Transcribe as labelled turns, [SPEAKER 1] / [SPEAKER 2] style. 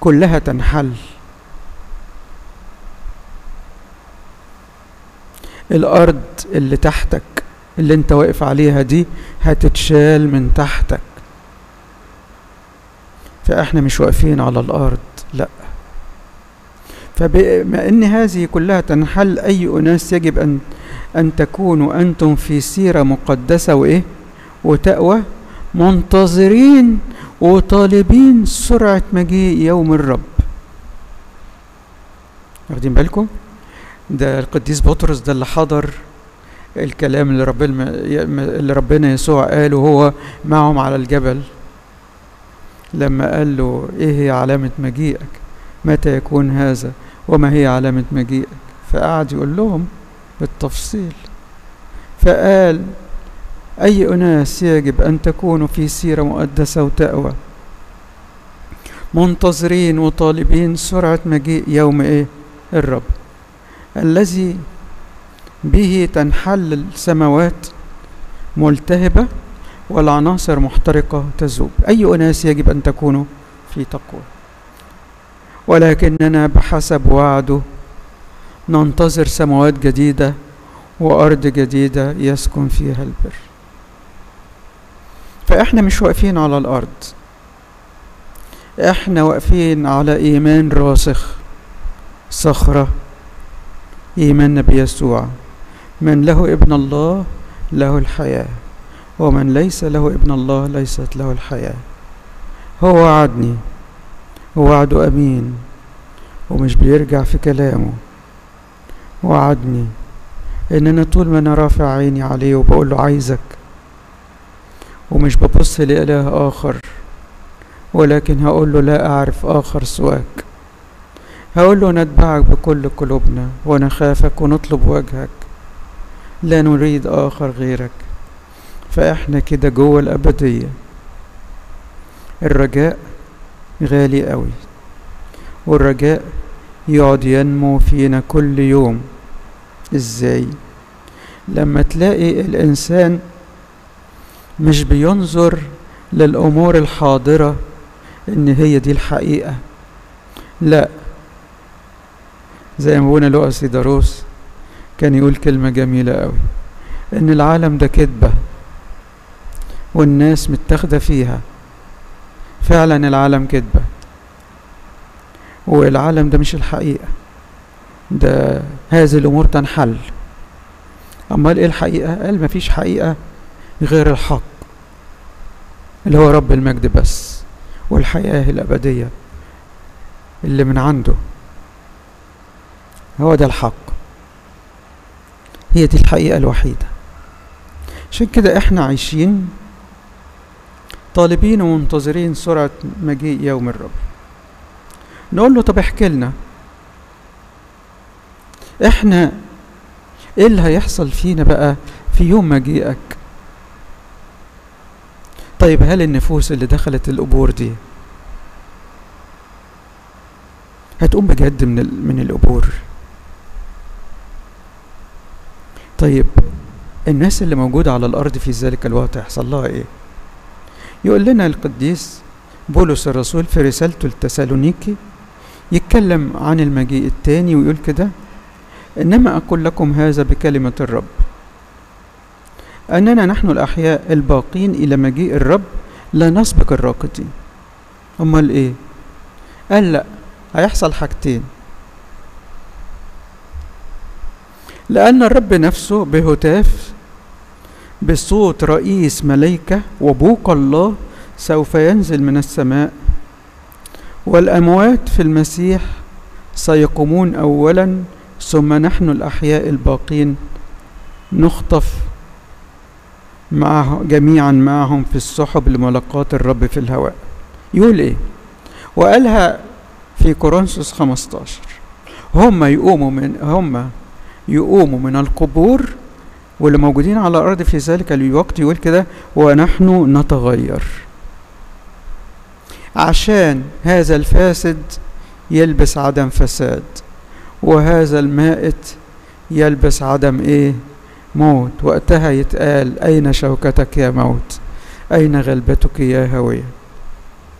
[SPEAKER 1] كلها تنحل الأرض اللي تحتك اللي انت واقف عليها دي هتتشال من تحتك فاحنا مش واقفين على الأرض لا فبما ان هذه كلها تنحل اي اناس يجب ان ان تكونوا انتم في سيره مقدسه وايه وتقوى منتظرين وطالبين سرعه مجيء يوم الرب واخدين بالكم ده القديس بطرس ده اللي حضر الكلام اللي ربنا اللي ربنا يسوع قاله هو معهم على الجبل لما قال له ايه هي علامه مجيئك متى يكون هذا وما هي علامة مجيئك فقعد يقول لهم بالتفصيل فقال أي أناس يجب أن تكونوا في سيرة مقدسة وتقوى منتظرين وطالبين سرعة مجيء يوم إيه الرب الذي به تنحل السماوات ملتهبة والعناصر محترقة تذوب أي أناس يجب أن تكونوا في تقوى ولكننا بحسب وعده ننتظر سماوات جديدة وأرض جديدة يسكن فيها البر فإحنا مش واقفين على الأرض إحنا واقفين على إيمان راسخ صخرة إيماننا بيسوع من له ابن الله له الحياة ومن ليس له ابن الله ليست له الحياة هو وعدني ووعده أمين ومش بيرجع في كلامه وعدني إن أنا طول ما أنا رافع عيني عليه وبقول له عايزك ومش ببص لإله آخر ولكن هقول له لا أعرف آخر سواك هقول له نتبعك بكل قلوبنا ونخافك ونطلب وجهك لا نريد آخر غيرك فإحنا كده جوه الأبدية الرجاء غالي قوي والرجاء يقعد ينمو فينا كل يوم ازاي لما تلاقي الانسان مش بينظر للامور الحاضره ان هي دي الحقيقه لا زي ما ابونا لؤى سيداروس كان يقول كلمه جميله قوي ان العالم ده كذبه والناس متاخده فيها فعلا العالم كذبة والعالم ده مش الحقيقة ده هذه الأمور تنحل أمال إيه الحقيقة؟ قال مفيش حقيقة غير الحق اللي هو رب المجد بس والحياة الأبدية اللي من عنده هو ده الحق هي دي الحقيقة الوحيدة عشان كده احنا عايشين طالبين ومنتظرين سرعة مجيء يوم الرب نقول له طب احكي لنا احنا ايه اللي هيحصل فينا بقى في يوم مجيئك طيب هل النفوس اللي دخلت القبور دي هتقوم بجد من من القبور طيب الناس اللي موجودة على الأرض في ذلك الوقت هيحصل لها إيه؟ يقول لنا القديس بولس الرسول في رسالته لتسالونيكي يتكلم عن المجيء الثاني ويقول كده إنما أقول لكم هذا بكلمة الرب أننا نحن الأحياء الباقين إلى مجيء الرب لا نسبق الراقدين أمال إيه؟ قال لأ هيحصل حاجتين لأن الرب نفسه بهتاف بصوت رئيس ملائكة وبوق الله سوف ينزل من السماء والأموات في المسيح سيقومون أولا ثم نحن الأحياء الباقين نخطف معه جميعا معهم في السحب لملاقاة الرب في الهواء يقول ايه وقالها في كورنثوس 15 هم يقوموا من هم يقوموا من القبور واللي موجودين على الأرض في ذلك الوقت يقول كده ونحن نتغير عشان هذا الفاسد يلبس عدم فساد وهذا المائت يلبس عدم ايه موت وقتها يتقال اين شوكتك يا موت اين غلبتك يا هويه